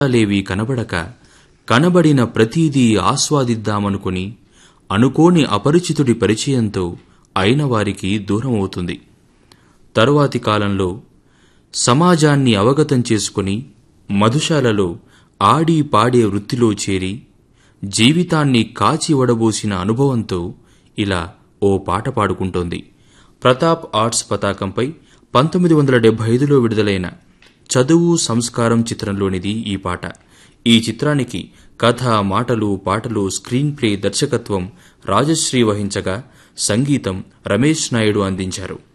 లేవి కనబడక కనబడిన ప్రతీదీ ఆస్వాదిద్దామనుకుని అనుకోని అపరిచితుడి పరిచయంతో అయిన వారికి దూరమవుతుంది తరువాతి కాలంలో సమాజాన్ని అవగతం చేసుకుని మధుశాలలో ఆడి పాడే వృత్తిలో చేరి జీవితాన్ని కాచి వడబోసిన అనుభవంతో ఇలా ఓ పాట పాడుకుంటోంది ప్రతాప్ ఆర్ట్స్ పతాకంపై పంతొమ్మిది వందల డెబ్బై ఐదులో విడుదలైన చదువు సంస్కారం చిత్రంలోనిది ఈ పాట ఈ చిత్రానికి కథ మాటలు పాటలు స్క్రీన్ ప్లే దర్శకత్వం రాజశ్రీ వహించగా సంగీతం రమేష్ నాయుడు అందించారు